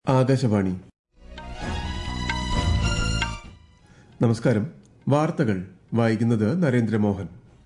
ആകാശവാണി നമസ്കാരം വാർത്തകൾ വായിക്കുന്നത് നരേന്ദ്രമോഹൻ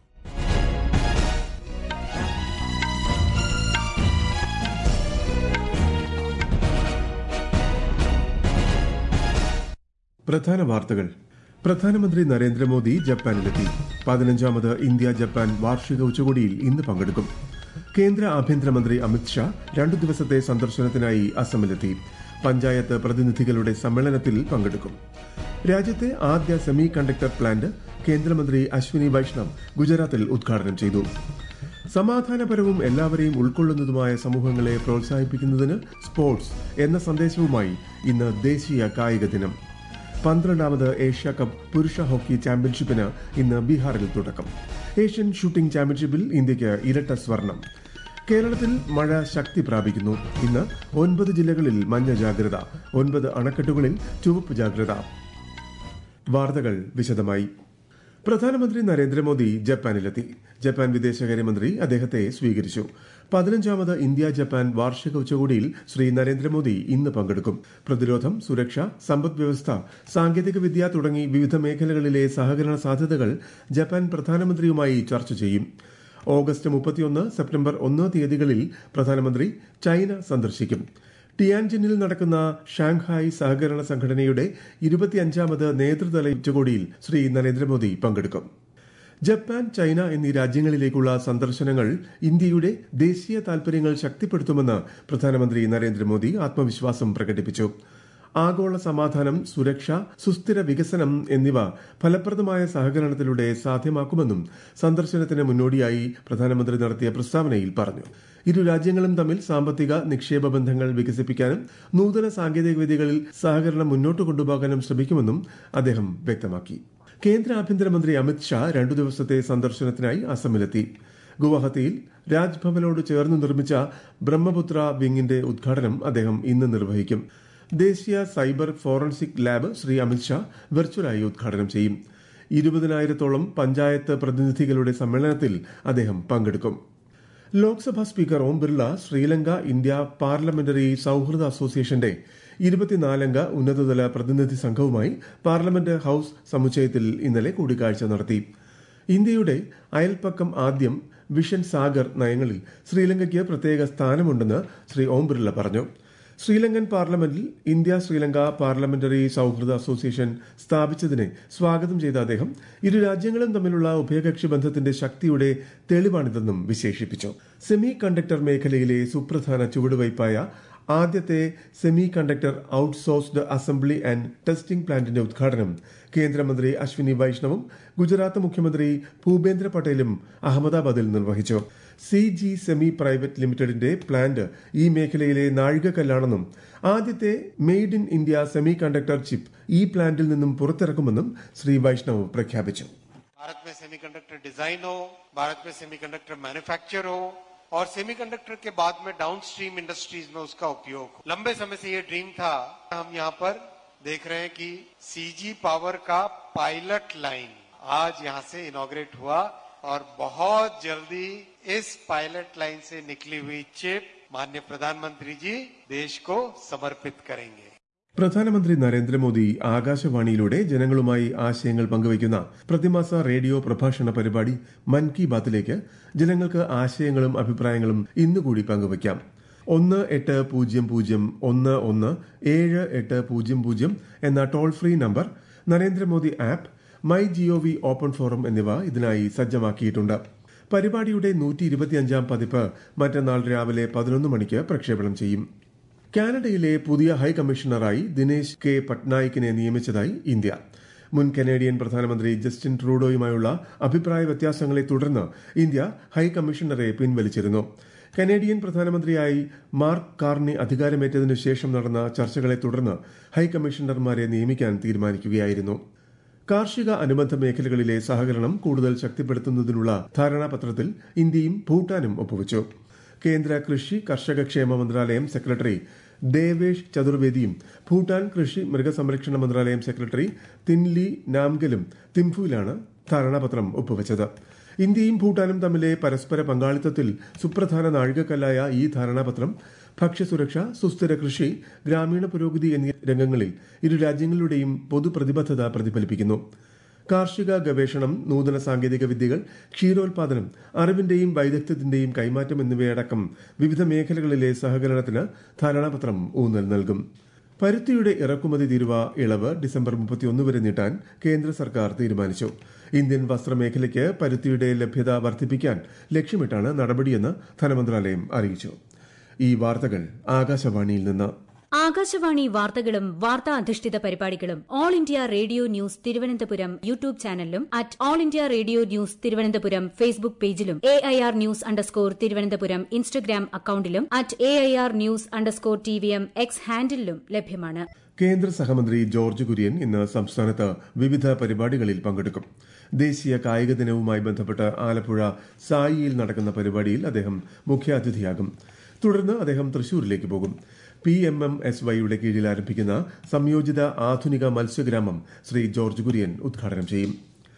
പ്രധാന വാർത്തകൾ പ്രധാനമന്ത്രി നരേന്ദ്രമോദി ജപ്പാനിലെത്തി പതിനഞ്ചാമത് ഇന്ത്യ ജപ്പാൻ വാർഷിക ഉച്ചകോടിയിൽ ഇന്ന് പങ്കെടുക്കും കേന്ദ്ര ആഭ്യന്തരമന്ത്രി അമിത്ഷാ രണ്ടു ദിവസത്തെ സന്ദർശനത്തിനായി അസമിലെത്തി പഞ്ചായത്ത് പ്രതിനിധികളുടെ സമ്മേളനത്തിൽ പങ്കെടുക്കും രാജ്യത്തെ ആദ്യ സെമി കണ്ടക്ടർ പ്ലാന്റ് കേന്ദ്രമന്ത്രി അശ്വിനി വൈഷ്ണവ് ഗുജറാത്തിൽ ഉദ്ഘാടനം ചെയ്തു സമാധാനപരവും എല്ലാവരെയും ഉൾക്കൊള്ളുന്നതുമായ സമൂഹങ്ങളെ പ്രോത്സാഹിപ്പിക്കുന്നതിന് സ്പോർട്സ് എന്ന സന്ദേശവുമായി ഇന്ന് ദേശീയ കായിക ദിനം പന്ത്രണ്ടാമത് ഏഷ്യ കപ്പ് പുരുഷ ഹോക്കി ചാമ്പ്യൻഷിപ്പിന് ഇന്ന് ബീഹാറിൽ തുടക്കം ഏഷ്യൻ ഷൂട്ടിംഗ് ചാമ്പ്യൻഷിപ്പിൽ ഇന്ത്യയ്ക്ക് ഇരട്ട സ്വർണം കേരളത്തിൽ മഴ ശക്തി പ്രാപിക്കുന്നു ഇന്ന് ഒൻപത് ജില്ലകളിൽ മഞ്ഞ ജാഗ്രത ഒൻപത് അണക്കെട്ടുകളിൽ ചുവപ്പ് ജാഗ്രത വാർത്തകൾ വിശദമായി പ്രധാനമന്ത്രി നരേന്ദ്രമോദി ജപ്പാനിലെത്തി ജപ്പാൻ വിദേശകാര്യമന്ത്രി അദ്ദേഹത്തെ സ്വീകരിച്ചു പതിനഞ്ചാമത് ഇന്ത്യ ജപ്പാൻ വാർഷിക ഉച്ചകോടിയിൽ ശ്രീ നരേന്ദ്രമോദി ഇന്ന് പങ്കെടുക്കും പ്രതിരോധം സുരക്ഷ സമ്പദ് വ്യവസ്ഥ സാങ്കേതിക വിദ്യ തുടങ്ങി വിവിധ മേഖലകളിലെ സഹകരണ സാധ്യതകൾ ജപ്പാൻ പ്രധാനമന്ത്രിയുമായി ചർച്ച ചെയ്യും ഓഗസ്റ്റ് മുപ്പത്തിയൊന്ന് സെപ്റ്റംബർ ഒന്ന് തീയതികളിൽ പ്രധാനമന്ത്രി ചൈന സന്ദർശിക്കും ടിയാൻജിനിൽ നടക്കുന്ന ഷാങ്ഹായ് സഹകരണ സംഘടനയുടെ ഇരുപത്തിയഞ്ചാമത് നേതൃതല ഉച്ചകോടിയിൽ ശ്രീ നരേന്ദ്രമോദി പങ്കെടുക്കും ജപ്പാൻ ചൈന എന്നീ രാജ്യങ്ങളിലേക്കുള്ള സന്ദർശനങ്ങൾ ഇന്ത്യയുടെ ദേശീയ താൽപര്യങ്ങൾ ശക്തിപ്പെടുത്തുമെന്ന് പ്രധാനമന്ത്രി നരേന്ദ്രമോദി ആത്മവിശ്വാസം പ്രകടിപ്പിച്ചു ആഗോള സമാധാനം സുരക്ഷ സുസ്ഥിര വികസനം എന്നിവ ഫലപ്രദമായ സഹകരണത്തിലൂടെ സാധ്യമാക്കുമെന്നും സന്ദർശനത്തിന് മുന്നോടിയായി പ്രധാനമന്ത്രി നടത്തിയ പ്രസ്താവനയിൽ പറഞ്ഞു ഇരു രാജ്യങ്ങളും തമ്മിൽ സാമ്പത്തിക നിക്ഷേപ ബന്ധങ്ങൾ വികസിപ്പിക്കാനും നൂതന സാങ്കേതിക വിദ്യകളിൽ സഹകരണം മുന്നോട്ട് കൊണ്ടുപോകാനും ശ്രമിക്കുമെന്നും അദ്ദേഹം വ്യക്തമാക്കി കേന്ദ്ര ആഭ്യന്തരമന്ത്രി അമിത്ഷാ രണ്ടു ദിവസത്തെ സന്ദർശനത്തിനായി അസമിലെത്തി ഗുവാഹത്തിയിൽ രാജ്ഭവനോട് ചേർന്ന് നിർമ്മിച്ച ബ്രഹ്മപുത്ര വിങ്ങിന്റെ ഉദ്ഘാടനം അദ്ദേഹം ഇന്ന് നിർവഹിക്കും ദേശീയ cyber forensic lab Shri Amit Shah വെർച്വലായി ഉദ്ഘാടനം ചെയ്യും ഇരുപതിനായിരത്തോളം പഞ്ചായത്ത് പ്രതിനിധികളുടെ സമ്മേളനത്തിൽ അദ്ദേഹം പങ്കെടുക്കും Lok Sabha speaker Om Birla Sri Lanka India parliamentary സൌഹൃദ അസോസിയേഷന്റെ ഇരുപത്തിനാലംഗ ഉന്നതതല പ്രതിനിധി സംഘവുമായി പാർലമെന്റ് ഹൌസ് സമുച്ചയത്തിൽ ഇന്നലെ കൂടിക്കാഴ്ച നടത്തി ഇന്ത്യയുടെ അയൽപ്പക്കം ആദ്യം വിഷൻ സാഗർ നയങ്ങളിൽ ശ്രീലങ്കയ്ക്ക് പ്രത്യേക സ്ഥാനമുണ്ടെന്ന് ശ്രീ ഓം ബിർള പറഞ്ഞു ശ്രീലങ്കൻ പാർലമെന്റിൽ ഇന്ത്യ ശ്രീലങ്ക പാർലമെന്ററി സൌഹൃദ അസോസിയേഷൻ സ്ഥാപിച്ചതിനെ സ്വാഗതം ചെയ്ത അദ്ദേഹം ഇരു രാജ്യങ്ങളും തമ്മിലുള്ള ഉഭയകക്ഷി ബന്ധത്തിന്റെ ശക്തിയുടെ തെളിവാണിതെന്നും വിശേഷിപ്പിച്ചു സെമി കണ്ടക്ടർ മേഖലയിലെ സുപ്രധാന ചുവടുവയ്പായ ആദ്യത്തെ semiconductor outsourced assembly and testing പ്ലാന്റിന്റെ ഉദ്ഘാടനം കേന്ദ്രമന്ത്രി അശ്വിനി വൈഷ്ണവും ഗുജറാത്ത് മുഖ്യമന്ത്രി ഭൂപേന്ദ്ര പട്ടേലും അഹമ്മദാബാദിൽ നിർവഹിച്ചു സി ജി സെമി പ്രൈവറ്റ് ലിമിറ്റഡിന്റെ പ്ലാന്റ് ഈ മേഖലയിലെ നാഴികക്കല്ലാണെന്നും ആദ്യത്തെ made in India semiconductor chip ഈ പ്ലാന്റിൽ നിന്നും പുറത്തിറക്കുമെന്നും ശ്രീ വൈഷ്ണവ് പ്രഖ്യാപിച്ചു भारत में सेमीकंडक्टर डिजाइन हो भारत में सेमीकंडक्टर मैन्युफैक्चर हो और सेमीकंडक्टर के बाद में डाउनस्ट्रीम इंडस्ट्रीज में उसका उपयोग हो लंबे समय से ये ड्रीम था हम यहाँ पर देख रहे हैं कि सीजी पावर का पायलट लाइन आज यहाँ से इनॉग्रेट हुआ और बहुत जल्दी इस पायलट लाइन से निकली हुई चिप माननीय प्रधानमंत्री जी देश को समर्पित करेंगे പ്രധാനമന്ത്രി നരേന്ദ്രമോദി ആകാശവാണിയിലൂടെ ജനങ്ങളുമായി ആശയങ്ങൾ പങ്കുവയ്ക്കുന്ന പ്രതിമാസ റേഡിയോ പ്രഭാഷണ പരിപാടി മൻ കി ബാത്തിലേക്ക് ജനങ്ങൾക്ക് ആശയങ്ങളും അഭിപ്രായങ്ങളും ഇന്നുകൂടി പങ്കുവയ്ക്കാം ഒന്ന് എട്ട് പൂജ്യം പൂജ്യം ഒന്ന് ഒന്ന് ഏഴ് എട്ട് പൂജ്യം പൂജ്യം എന്ന toll free number Narendra Modi app my G O V open forum എന്നിവ ഇതിനായി സജ്ജമാക്കിയിട്ടുണ്ട് പരിപാടിയുടെ നൂറ്റി ഇരുപത്തിയഞ്ചാം പതിപ്പ് മറ്റന്നാൾ രാവിലെ പതിനൊന്ന് മണിക്ക് പ്രക്ഷേപണം ചെയ്യും കാനഡയിലെ പുതിയ ഹൈക്കമ്മീഷണറായി ദിനേശ് കെ പട്നായിക്കിനെ നിയമിച്ചതായി ഇന്ത്യ മുൻ കനേഡിയൻ പ്രധാനമന്ത്രി ജസ്റ്റിൻ ട്രൂഡോയുമായുള്ള അഭിപ്രായ വ്യത്യാസങ്ങളെ തുടർന്ന് ഇന്ത്യ ഹൈക്കമ്മീഷണറെ പിൻവലിച്ചിരുന്നു കനേഡിയൻ പ്രധാനമന്ത്രിയായി മാർക്ക് കാർണി അധികാരമേറ്റതിനു ശേഷം നടന്ന ചർച്ചകളെ തുടർന്ന് ഹൈക്കമ്മീഷണർമാരെ നിയമിക്കാൻ തീരുമാനിക്കുകയായിരുന്നു കാർഷിക അനുബന്ധ മേഖലകളിലെ സഹകരണം കൂടുതൽ ശക്തിപ്പെടുത്തുന്നതിനുള്ള ധാരണാപത്രത്തിൽ ഇന്ത്യയും ഭൂട്ടാനും ഒപ്പുവച്ചു കേന്ദ്ര കൃഷി കർഷകക്ഷേമ മന്ത്രാലയം സെക്രട്ടറി ദേവേഷ് ചതുർവേദിയും ഭൂട്ടാൻ കൃഷി മൃഗസംരക്ഷണ മന്ത്രാലയം സെക്രട്ടറി തിൻലി നാംഗലും തിംഫുവിലാണ് ധാരണാപത്രം ഒപ്പുവച്ചത് ഇന്ത്യയും ഭൂട്ടാനും തമ്മിലെ പരസ്പര പങ്കാളിത്തത്തിൽ സുപ്രധാന നാഴികക്കല്ലായ ഈ ധാരണാപത്രം ഭക്ഷ്യസുരക്ഷ സുസ്ഥിര കൃഷി ഗ്രാമീണ പുരോഗതി എന്നീ രംഗങ്ങളിൽ ഇരു രാജ്യങ്ങളുടെയും പൊതുപ്രതിബദ്ധത പ്രതിഫലിപ്പിക്കുന്നു കാർഷിക ഗവേഷണം നൂതന സാങ്കേതിക വിദ്യകൾ ക്ഷീരോത്പാദനം അറിവിന്റെയും വൈദഗ്ധ്യത്തിന്റെയും കൈമാറ്റം എന്നിവയടക്കം വിവിധ മേഖലകളിലെ സഹകരണത്തിന് ധാരണാപത്രം ഊന്നൽ നൽകും പരുത്തിയുടെ ഇറക്കുമതി തീരുവ ഇളവ് ഡിസംബർ മുപ്പത്തിയൊന്ന് വരെ നീട്ടാൻ കേന്ദ്ര സർക്കാർ തീരുമാനിച്ചു ഇന്ത്യൻ വസ്ത്രമേഖലയ്ക്ക് പരുത്തിയുടെ ലഭ്യത വർദ്ധിപ്പിക്കാൻ ലക്ഷ്യമിട്ടാണ് നടപടിയെന്ന് ധനമന്ത്രാലയം അറിയിച്ചു ഈ വാർത്തകൾ ആകാശവാണിയിൽ നിന്ന് ആകാശവാണി വാർത്തകളും വാർത്താ അധിഷ്ഠിത പരിപാടികളും All India Radio news Thiruvananthapuram YouTube ചാനലിലും at All India Radio news Thiruvananthapuram Facebook പേജിലും A I R news underscore Thiruvananthapuram Instagram അക്കൌണ്ടിലും at A I R news underscore T V M X ഹാൻഡിലും ലഭ്യമാണ് കേന്ദ്ര സഹമന്ത്രി ജോർജ് കുര്യൻ ഇന്ന് സംസ്ഥാനത്ത് വിവിധ പരിപാടികളിൽ പങ്കെടുക്കും ദേശീയ കായിക ദിനവുമായി ബന്ധപ്പെട്ട് ആലപ്പുഴ സായിയിൽ നടക്കുന്ന പരിപാടിയിൽ അദ്ദേഹം മുഖ്യാതിഥിയാകും തുടർന്ന് അദ്ദേഹം തൃശൂരിലേക്ക് പോകും പി എം എം എസ് വൈയുടെ കീഴിൽ ആരംഭിക്കുന്ന സംയോജിത ആധുനിക മത്സ്യഗ്രാമം ശ്രീ ജോർജ് കുര്യൻ ഉദ്ഘാടനം ചെയ്യും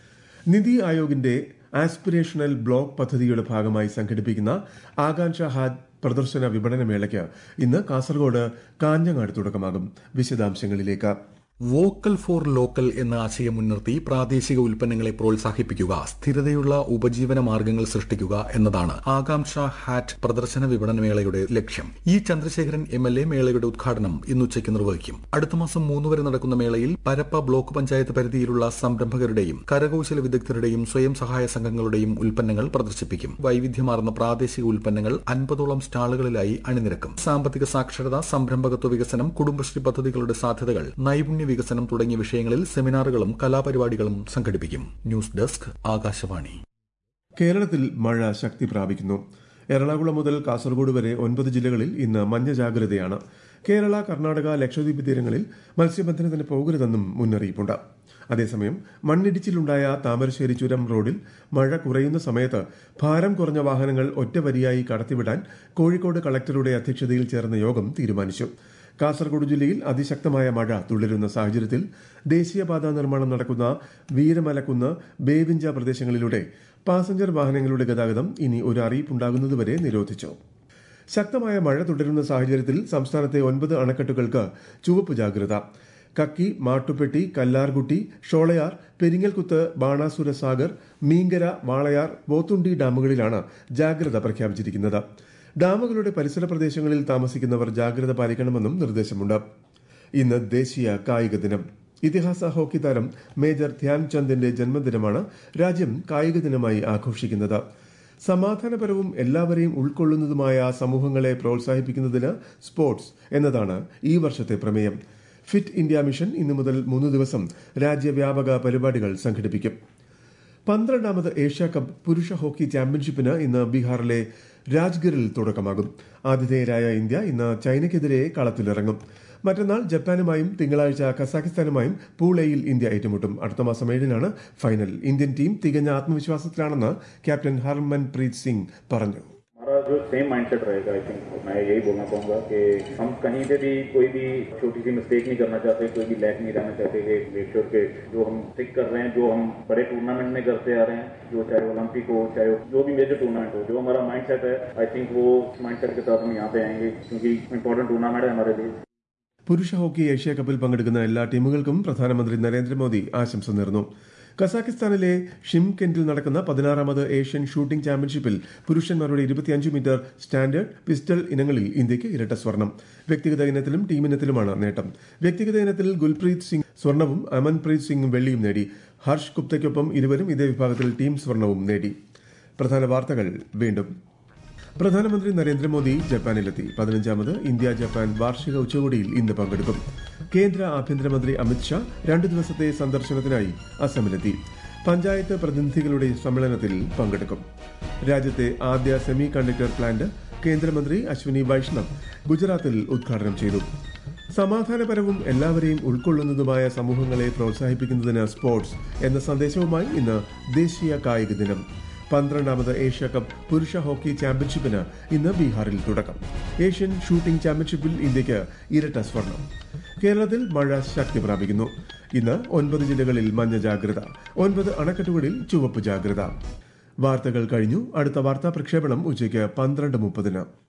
നിതി ആയോഗിന്റെ ആസ്പിരേഷണൽ ബ്ലോക്ക് പദ്ധതിയുടെ ഭാഗമായി സംഘടിപ്പിക്കുന്ന ആകാംക്ഷ ഹാജ് പ്രദർശന വിപണന മേളയ്ക്ക് ഇന്ന് കാസർഗോഡ് കാഞ്ഞങ്ങാട് തുടക്കമാകും വിശദാംശങ്ങളിലേക്ക് വോക്കൽ ഫോർ ലോക്കൽ എന്ന ആശയം മുൻനിർത്തി പ്രാദേശിക ഉൽപ്പന്നങ്ങളെ പ്രോത്സാഹിപ്പിക്കുക സ്ഥിരതയുള്ള ഉപജീവന മാർഗങ്ങൾ സൃഷ്ടിക്കുക എന്നതാണ് ആകാംക്ഷ ഹാറ്റ് പ്രദർശന വിപണന മേളയുടെ ലക്ഷ്യം E Chandrasekharan M L A മേളയുടെ ഉദ്ഘാടനം ഇന്നുച്ചയ്ക്ക് നിർവഹിക്കും അടുത്ത മാസം മൂന്ന് വരെ നടക്കുന്ന മേളയിൽ പരപ്പ ബ്ലോക്ക് പഞ്ചായത്ത് പരിധിയിലുള്ള സംരംഭകരുടെയും കരകൌശല വിദഗ്ധരുടെയും സ്വയം സഹായ സംഘങ്ങളുടെയും ഉൽപ്പന്നങ്ങൾ പ്രദർശിപ്പിക്കും വൈവിധ്യമാർന്ന പ്രാദേശിക ഉൽപ്പന്നങ്ങൾ അൻപതോളം സ്റ്റാളുകളിലായി അണിനിരക്കും സാമ്പത്തിക സാക്ഷരത സംരംഭകത്വ വികസനം കുടുംബശ്രീ പദ്ധതികളുടെ സാധ്യതകൾ നൈപുണ്യ വികസനം തുടങ്ങിയ വിഷയങ്ങളിൽ സെമിനാറുകളും കലാപരിപാടികളും സംഘടിപ്പിക്കും ന്യൂസ് ഡെസ്ക് ആകാശവാണി കേരളത്തിൽ മഴ ശക്തി പ്രാപിക്കുന്നു എറണാകുളം മുതൽ കാസർഗോഡ് വരെ ഒൻപത് ജില്ലകളിൽ ഇന്ന് മഞ്ഞ ജാഗ്രതയാണ് കേരള കർണാടക ലക്ഷദ്വീപ് തീരങ്ങളിൽ മത്സ്യബന്ധനത്തിന് പോകരുതെന്നും മുന്നറിയിപ്പുണ്ട് അതേസമയം മണ്ണിടിച്ചിലുണ്ടായ താമരശ്ശേരി ചുരം റോഡിൽ മഴ കുറയുന്ന സമയത്ത് ഭാരം കുറഞ്ഞ വാഹനങ്ങൾ ഒറ്റവരിയായി കടത്തിവിടാൻ കോഴിക്കോട് കളക്ടറുടെ അധ്യക്ഷതയിൽ ചേർന്ന യോഗം തീരുമാനിച്ചു കാസർഗോഡ് ജില്ലയിൽ അതിശക്തമായ മഴ തുടരുന്ന സാഹചര്യത്തിൽ ദേശീയപാത നിർമ്മാണം നടക്കുന്ന വീരമലക്കുന്ന് ബേവിഞ്ച പ്രദേശങ്ങളിലൂടെ പാസഞ്ചർ വാഹനങ്ങളുടെ ഗതാഗതം ഇനി ഒരു അറിയിപ്പുണ്ടാകുന്നതുവരെ നിരോധിച്ചു ശക്തമായ മഴ തുടരുന്ന സാഹചര്യത്തിൽ സംസ്ഥാനത്തെ ഒൻപത് അണക്കെട്ടുകൾക്ക് ചുവപ്പ് ജാഗ്രത കക്കി മാട്ടുപ്പെട്ടി കല്ലാർകുട്ടി ഷോളയാർ പെരിങ്ങൽകുത്ത് ബാണാസുര സാഗർ മീങ്കര വാളയാർ പോത്തുണ്ടി ഡാമുകളിലാണ് ജാഗ്രത പ്രഖ്യാപിച്ചിരിക്കുന്നത് ഡാമുകളുടെ പരിസര പ്രദേശങ്ങളിൽ താമസിക്കുന്നവർ ജാഗ്രത പാലിക്കണമെന്നും നിർദ്ദേശമുണ്ട് ഇന്ന് ദേശീയ കായിക ദിനം ഇതിഹാസ ഹോക്കി താരം മേജർ ധ്യാൻചന്ദിന്റെ ജന്മദിനമാണ് രാജ്യം കായിക ദിനമായി ആഘോഷിക്കുന്നത് സമാധാനപരവും എല്ലാവരെയും ഉൾക്കൊള്ളുന്നതുമായ സമൂഹങ്ങളെ പ്രോത്സാഹിപ്പിക്കുന്നതിന് സ്പോർട്സ് എന്നതാണ് ഈ വർഷത്തെ പ്രമേയം ഫിറ്റ് ഇന്ത്യ മിഷൻ ഇന്നു മുതൽ മൂന്ന് ദിവസം രാജ്യവ്യാപക പരിപാടികൾ സംഘടിപ്പിക്കും പന്ത്രണ്ടാമത് ഏഷ്യ കപ്പ് പുരുഷ ഹോക്കി ചാമ്പ്യൻഷിപ്പിന് ഇന്ന് ബീഹാറിലെ രാജ്ഗറിൽ തുടക്കമാകും ആതിഥേയരായ ഇന്ത്യ ഇന്ന് ചൈനയ്ക്കെതിരെ കളത്തിലിറങ്ങും മറ്റന്നാൾ ജപ്പാനുമായും തിങ്കളാഴ്ച കസാഖിസ്ഥാനുമായും പൂൾ എയിൽ ഇന്ത്യ ഏറ്റുമുട്ടും അടുത്ത മാസം ഏഴിനാണ് ഫൈനൽ ഇന്ത്യൻ ടീം തികഞ്ഞ ആത്മവിശ്വാസത്തിലാണെന്ന് ക്യാപ്റ്റൻ ഹർമൻപ്രീത് സിംഗ് പറഞ്ഞു हमारा जो सेम माइंडसेट रहेगा आई थिंक मैं यही बोलना चाहूंगा कि हम कहीं पे भी कोई भी छोटी सी मिस्टेक नहीं करना चाहते कोई भी लैक नहीं रहना चाहते कि मेक श्योर के जो हम स्टिक कर रहे हैं जो हम बड़े टूर्नामेंट में करते आ रहे हैं जो चाहे ओलंपिक हो चाहे जो भी मेजर टूर्नामेंट हो जो हमारा माइंडसेट है आई थिंक वो माइंडसेट के साथ हम यहाँ पे आएंगे क्योंकि इंपॉर्टेंट टूर्नामेंट है हमारे लिए പുരുഷ ഹോക്കി ഏഷ്യ കപ്പിൽ പങ്കെടുക്കുന്ന എല്ലാ ടീമുകൾക്കും പ്രധാനമന്ത്രി നരേന്ദ്രമോദി ആശംസ നേർന്നു കസാഖിസ്ഥാനിലെ ഷിംകെന്റിൽ നടക്കുന്ന പതിനാറാമത് ഏഷ്യൻ ഷൂട്ടിംഗ് ചാമ്പ്യൻഷിപ്പിൽ പുരുഷന്മാരുടെ ഇരുപത്തിയഞ്ച് മീറ്റർ സ്റ്റാൻഡേർഡ് പിസ്റ്റൾ ഇനങ്ങളിൽ ഇന്ത്യയ്ക്ക് ഇരട്ട സ്വർണം വ്യക്തിഗത ഇനത്തിലും ടീം ഇനത്തിലുമാണ് നേട്ടം വ്യക്തിഗത ഇനത്തിൽ ഗുൽപ്രീത് സിംഗ് സ്വർണവും അമൻപ്രീത് സിംഗ് വെള്ളിയും നേടി ഹർഷ് ഗുപ്തയ്ക്കൊപ്പം ഇരുവരും ഇതേ വിഭാഗത്തിൽ ടീം സ്വർണവും നേടി പ്രധാന വാർത്തകൾ വീണ്ടും പ്രധാനമന്ത്രി നരേന്ദ്രമോദി ജപ്പാനിലെത്തി പതിനഞ്ചാമത് ഇന്ത്യ ജപ്പാൻ വാർഷിക ഉച്ചകോടിയിൽ ഇന്ന് പങ്കെടുക്കും കേന്ദ്ര ആഭ്യന്തരമന്ത്രി അമിത്ഷാ രണ്ടു ദിവസത്തെ സന്ദർശനത്തിനായി അസമിലെത്തി പഞ്ചായത്ത് പ്രതിനിധികളുടെ സമ്മേളനത്തിൽ പങ്കെടുക്കും രാജ്യത്തെ ആദ്യ സെമി കണ്ടക്ടർ പ്ലാന്റ് കേന്ദ്രമന്ത്രി അശ്വിനി വൈഷ്ണവ് ഗുജറാത്തിൽ ഉദ്ഘാടനം ചെയ്തു സമാധാനപരവും എല്ലാവരെയും ഉൾക്കൊള്ളുന്നതുമായ സമൂഹങ്ങളെ പ്രോത്സാഹിപ്പിക്കുന്നതിന് സ്പോർട്സ് എന്ന സന്ദേശവുമായി ഇന്ന് ദേശീയ കായിക ദിനം പന്ത്രണ്ടാമത് ഏഷ്യ കപ്പ് പുരുഷ ഹോക്കി ചാമ്പ്യൻഷിപ്പിന് ഇന്ന് ബീഹാറിൽ തുടക്കം ഏഷ്യൻ ഷൂട്ടിംഗ് ചാമ്പ്യൻഷിപ്പിൽ ഇന്ത്യയ്ക്ക് ഇരട്ട സ്വർണം കേരളത്തിൽ മഴ ശക്തി പ്രാപിക്കുന്നു ഇന്ന് ഒൻപത് ജില്ലകളിൽ മഞ്ഞ ജാഗ്രത ഒൻപത് അണക്കെട്ടുകളിൽ ചുവപ്പ് ജാഗ്രത വാർത്തകൾ കഴിഞ്ഞു അടുത്ത വാർത്താ പ്രക്ഷേപണം ഉച്ചയ്ക്ക് പന്ത്രണ്ട് മുപ്പതിന്